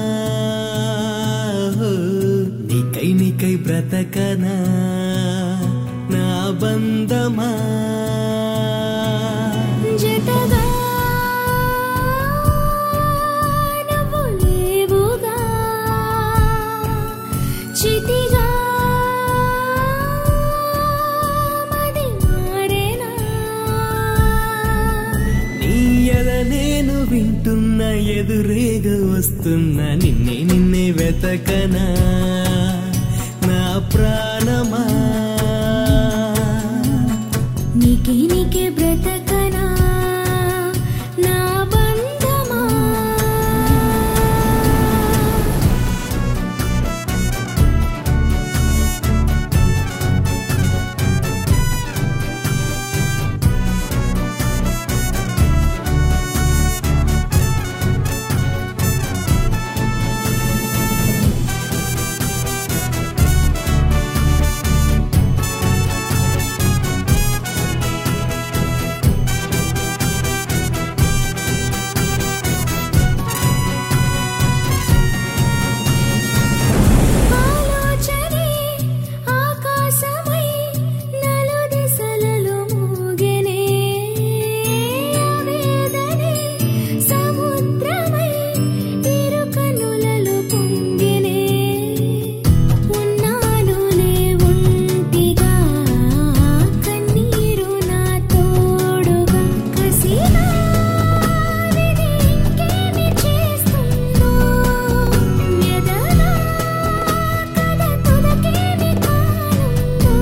నీకై నీకై బ్రతకనా నా బంధమా జతగా నువ్వు లేవుగా చితిగా మది మారేనా నీ ఎద నేను వింటున్న ఎదురేగ వస్తున్న నిన్నే నిన్నే వెతకనా నా ప్రాణమా నీకే నీకే బ్రతకనా నా బంధమా ఆలోచనే ఆకాశమై నలు దిశలలో మోగెనే ఆవేదనే సముద్రమై ఇరు కనులలో పొంగెనే ఉన్నానులే ఒంటిగా కన్నీరు నా తోడుగా కసిగా విధి ఇంకేమి చేస్తుందో మెదగా కథ తుదకేమి కానుందో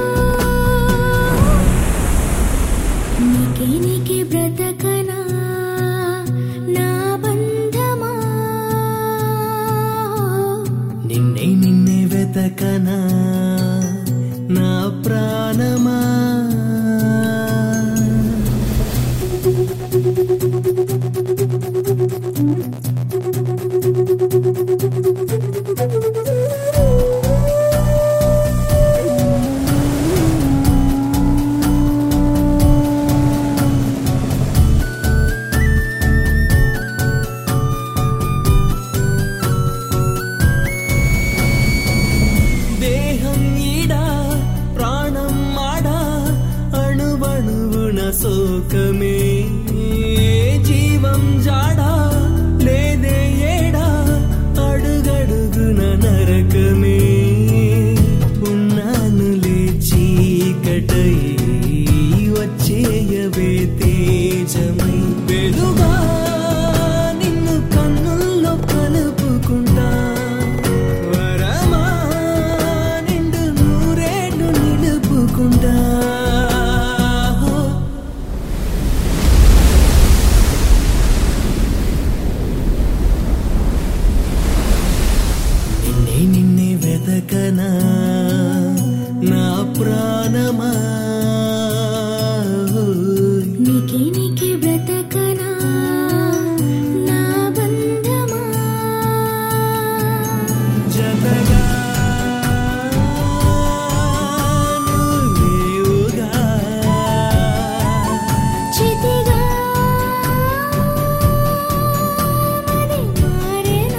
నీకే నీకే బ్రతకనా నా బంధమా నిన్నే నిన్నే వెతకనా నా ప్రాణమా దేహం ఈడా ప్రాణం మాడా అణువణువున శోకమే జీవం జాడా లేదే ఏడా అడుగడుగున నరకమే ఉన్నానులే చీకటై వచ్చేయవే తేజమై వెలుగా నిన్ను కన్నుల్లో కలుపుకుంటా వరమా నిండు నూరేళ్ళు నిలుపుకుంటా నిన్నే నిన్నే వెతకనా నా ప్రాణమా నీకే నీకే బ్రతకనా నా బంధమా జతగా నువ్వేవుగా చితిగా మది మారేనా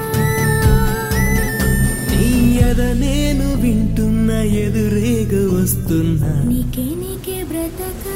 నీ ఎద నేను వింటున్న ఎదురేగ వస్తున్నా నీకే నీకే బ్రతక